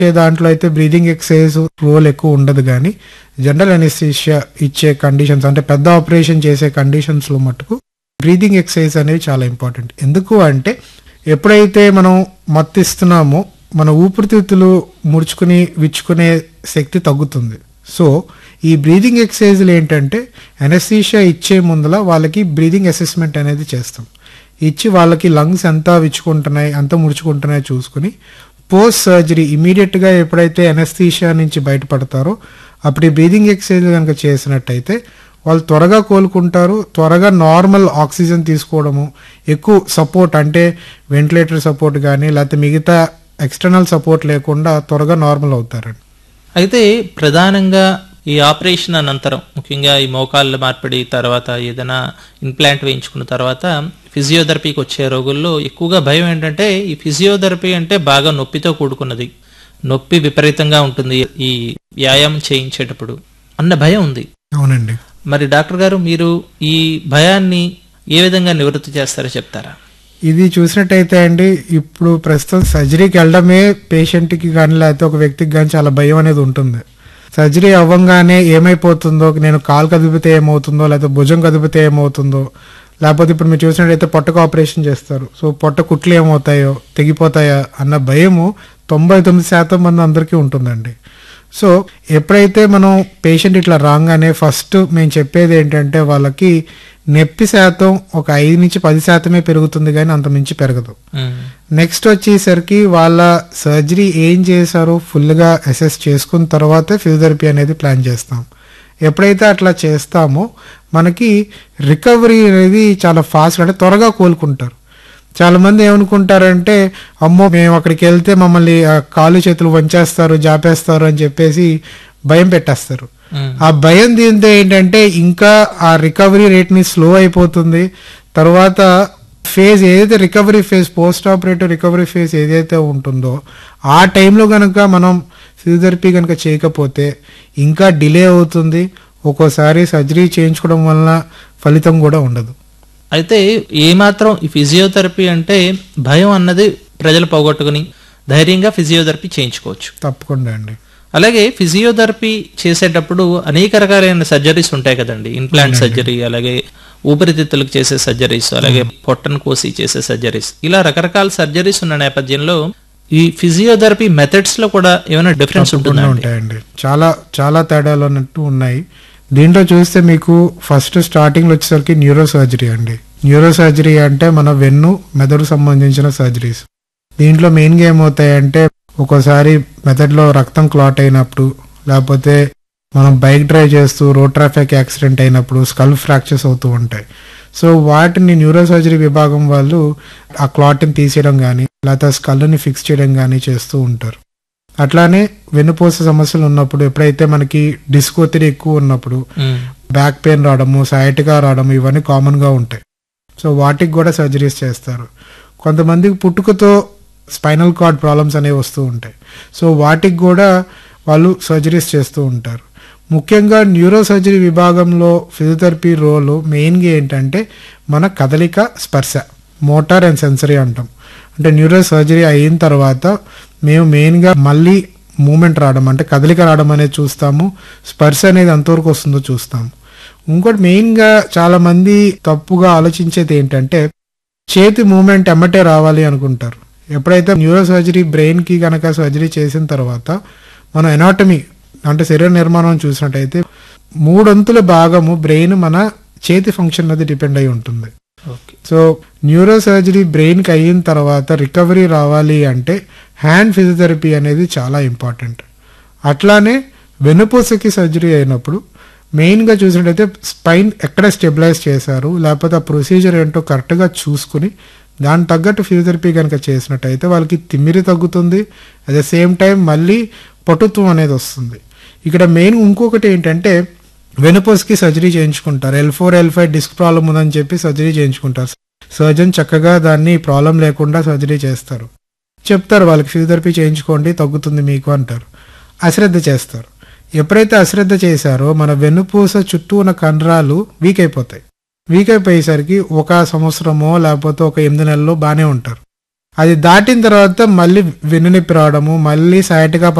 ఏ దాంట్లో అయితే breathing exercise role ఎక్కువ ఉండదు కానీ జనరల్ అనెస్థీషియా ఇచ్చే కండిషన్స్ అంటే పెద్ద ఆపరేషన్ చేసే కండిషన్స్ లో మటుకు బ్రీదింగ్ ఎక్సర్సైజ్ అనేది చాలా ఇంపార్టెంట్ ఎందుకు అంటే ఎప్పుడైతే మనం మత్తిస్తున్నామో మన ఊపిరితిత్తులు ముడుచుకుని విచ్చుకునే శక్తి తగ్గుతుంది సో ఈ బ్రీదింగ్ ఎక్సర్సైజ్లు ఏంటంటే అనెస్థీషియా ఇచ్చే ముందల వాళ్ళకి బ్రీదింగ్ అసెస్మెంట్ అనేది చేస్తాం ఇచ్చి వాళ్ళకి లంగ్స్ ఎంత విచ్చుకుంటున్నాయి ఎంత ముడుచుకుంటున్నాయో చూసుకుని పోస్ట్ సర్జరీ ఇమీడియట్గా ఎప్పుడైతే అనెస్థీషియా నుంచి బయటపడతారో అప్పుడు ఈ బ్రీదింగ్ ఎక్సర్సైజ్ కనుక చేసినట్టయితే వాళ్ళు త్వరగా కోలుకుంటారు త్వరగా నార్మల్ ఆక్సిజన్ తీసుకోవడము ఎక్కువ సపోర్ట్ అంటే వెంటిలేటర్ సపోర్ట్ కానీ లేకపోతే మిగతా ఎక్స్టర్నల్ సపోర్ట్ లేకుండా త్వరగా నార్మల్ అవుతారండి అయితే ప్రధానంగా ఈ ఆపరేషన్ అనంతరం ముఖ్యంగా ఈ మోకాళ్ళ మార్పిడి తర్వాత ఏదైనా ఇంప్లాంట్ వేయించుకున్న తర్వాత ఫిజియోథెరపీకి వచ్చే రోగుల్లో ఎక్కువగా భయం ఏంటంటే ఈ ఫిజియోథెరపీ అంటే బాగా నొప్పితో కూడుకున్నది నొప్పి విపరీతంగా ఉంటుంది ఈ వ్యాయామం చేయించేటప్పుడు అన్న భయం ఉంది అవునండి మరి డాక్టర్ గారు మీరు ఈ భయాన్ని ఏ విధంగా నివృత్తి చేస్తారో చెప్తారా ఇది చూసినట్టయితే అండి ఇప్పుడు ప్రస్తుతం సర్జరీకి వెళ్ళడమే పేషెంట్కి కానీ లేకపోతే ఒక వ్యక్తికి కానీ చాలా భయం అనేది ఉంటుంది సర్జరీ అవ్వంగానే ఏమైపోతుందో నేను కాలు కదిపితే ఏమవుతుందో లేకపోతే భుజం కదిపితే ఏమవుతుందో లేకపోతే ఇప్పుడు మీరు చూసినట్టయితే పొట్టకు ఆపరేషన్ చేస్తారు సో పొట్ట కుట్లు ఏమవుతాయో తెగిపోతాయా అన్న భయము తొంభై తొమ్మిది శాతం మంది అందరికీ ఉంటుందండి సో ఎప్పుడైతే మనం పేషెంట్ ఇట్లా రాగానే ఫస్ట్ మేము చెప్పేది ఏంటంటే వాళ్ళకి నొప్పి శాతం ఒక ఐదు నుంచి పది శాతమే పెరుగుతుంది కానీ అంత మించి పెరగదు ఉమ్, నెక్స్ట్ వచ్చేసరికి వాళ్ళ సర్జరీ ఏం చేశారో ఫుల్గా అసెస్ చేసుకున్న తర్వాతే ఫిజియోథెరపీ అనేది ప్లాన్ చేస్తాం ఎప్పుడైతే అట్లా చేస్తామో మనకి రికవరీ అనేది చాలా ఫాస్ట్ అంటే త్వరగా కోలుకుంటారు చాలా మంది ఏమనుకుంటారంటే అమ్మో మేము అక్కడికి వెళ్తే మమ్మల్ని ఆ, కాళ్ళు చేతులు వంచేస్తారు జాపేస్తారు అని చెప్పేసి భయం పెట్టేస్తారు ఉమ్, ఆ భయం దీంతో ఏంటంటే ఇంకా ఆ రికవరీ రేట్ ని స్లో అయిపోతుంది తర్వాత ఫేజ్ ఏదైతే recovery phase post operative recovery phase ఏదైతే ఉంటుందో ఆ టైంలో కనుక మనం ఫిజియోథెరపీ కనుక చేయకపోతే ఇంకా డిలే అవుతుంది ఒక్కోసారి సర్జరీ చేయించుకోవడం వలన ఫలితం కూడా ఉండదు అయితే ఏమాత్రం ఈ ఫిజియోథెరపీ అంటే భయం అన్నది ప్రజలు పోగొట్టుకుని ధైర్యంగా ఫిజియోథెరపీ చేయించుకోవచ్చు తప్పకుండా అండి అలాగే ఫిజియోథెరపీ చేసేటప్పుడు అనేక రకాలైన సర్జరీస్ ఉంటాయి కదండి ఇంప్లాంట్ సర్జరీ అలాగే ఊపిరితిత్తులకు చేసే సర్జరీస్ అలాగే పొట్టను కోసి చేసే సర్జరీస్ ఇలా రకరకాల సర్జరీస్ ఉన్న నేపథ్యంలో ఈ ఫిజియోథెరపీ మెథడ్స్ లో కూడా ఏమైనా డిఫరెన్స్ ఉంటుందా తప్పకుండా ఉంటాయండి చాలా చాలా తేడాలు అన్నట్టు ఉన్నాయి దీంట్లో చూస్తే మీకు ఫస్ట్ స్టార్టింగ్ లో వచ్చేసరికి న్యూరో సర్జరీ అండి న్యూరో సర్జరీ అంటే మన వెన్ను మెదడు సంబంధించిన సర్జరీస్ దీంట్లో మెయిన్గా ఏమవుతాయంటే ఒక్కోసారి మెదడులో రక్తం క్లాట్ అయినప్పుడు లేకపోతే మనం బైక్ డ్రైవ్ చేస్తూ రోడ్ ట్రాఫిక్ యాక్సిడెంట్ అయినప్పుడు స్కల్ ఫ్రాక్చర్స్ అవుతూ ఉంటాయి సో వాటిని న్యూరో సర్జరీ విభాగం వాళ్ళు ఆ క్లాట్ని తీసేయడం కానీ లేకపోతే స్కల్ని ఫిక్స్ చేయడం కానీ చేస్తూ ఉంటారు అట్లానే వెన్నుపూస సమస్యలు ఉన్నప్పుడు ఎప్పుడైతే మనకి డిస్క్ ఒత్తిడి ఎక్కువ ఉన్నప్పుడు ఉమ్, బ్యాక్ పెయిన్ రావడము సైట్గా రావడము ఇవన్నీ కామన్గా ఉంటాయి సో వాటికి కూడా సర్జరీస్ చేస్తారు కొంతమందికి పుట్టుకతో స్పైనల్ కార్డ్ ప్రాబ్లమ్స్ అనేవి వస్తూ ఉంటాయి సో వాటికి కూడా వాళ్ళు సర్జరీస్ చేస్తూ ఉంటారు ముఖ్యంగా న్యూరో సర్జరీ విభాగంలో ఫిజియోథెరపీ రోల్ మెయిన్గా ఏంటంటే మన కదలిక స్పర్శ మోటార్ అండ్ సెన్సరీ అంటాం అంటే న్యూరో సర్జరీ అయిన తర్వాత మేము మెయిన్గా మళ్ళీ మూమెంట్ రావడం అంటే కదలిక రావడం అనేది చూస్తాము స్పర్శ అనేది ఎంతవరకు వస్తుందో చూస్తాము ఇంకోటి మెయిన్గా చాలా మంది తప్పుగా ఆలోచించేది ఏంటంటే చేతి మూమెంట్ ఎమ్మటే రావాలి అనుకుంటారు ఎప్పుడైతే న్యూరో సర్జరీ బ్రెయిన్కి కనుక సర్జరీ చేసిన తర్వాత మనం ఎనాటమీ అంటే శరీర నిర్మాణం చూసినట్టయితే మూడొంతుల భాగము బ్రెయిన్ మన చేతి ఫంక్షన్ మీద డిపెండ్ అయి ఉంటుంది ఓకే సో న్యూరో సర్జరీ బ్రెయిన్కి అయిన తర్వాత రికవరీ రావాలి అంటే హ్యాండ్ ఫిజియోథెరపీ అనేది చాలా ఇంపార్టెంట్ అట్లానే వెన్నుపూసకి సర్జరీ అయినప్పుడు మెయిన్గా చూసినట్టయితే స్పైన్ ఎక్కడ స్టెబిలైజ్ చేశారు లేకపోతే ఆ ప్రొసీజర్ ఏంటో కరెక్ట్గా చూసుకుని దాని తగ్గట్టు ఫిజియోథెరపీ కనుక చేసినట్టయితే వాళ్ళకి తిమ్మిరి తగ్గుతుంది అట్ ద సేమ్ టైం మళ్ళీ పటుత్వం అనేది వస్తుంది ఇక్కడ మెయిన్ ఇంకొకటి ఏంటంటే వెనుపూసకి సర్జరీ చేయించుకుంటారు L four L five disc problem ఉందని చెప్పి సర్జరీ చేయించుకుంటారు సర్జన్ చక్కగా దాన్ని ప్రాబ్లం లేకుండా సర్జరీ చేస్తారు చెప్తారు వాళ్ళకి ఫిజియోథెరపీ చేయించుకోండి తగ్గుతుంది మీకు అంటారు అశ్రద్ధ చేస్తారు ఎప్పుడైతే అశ్రద్ధ చేశారో మన వెన్నుపూస చుట్టూ ఉన్న కండరాలు వీక్ అయిపోతాయి వీక్ అయిపోయేసరికి ఒక సంవత్సరమో లేకపోతే ఒక ఎనిమిది నెలల్లో బాగానే ఉంటారు అది దాటిన తర్వాత మళ్ళీ వెన్నునొప్పి రావడము మళ్ళీ సయాటికా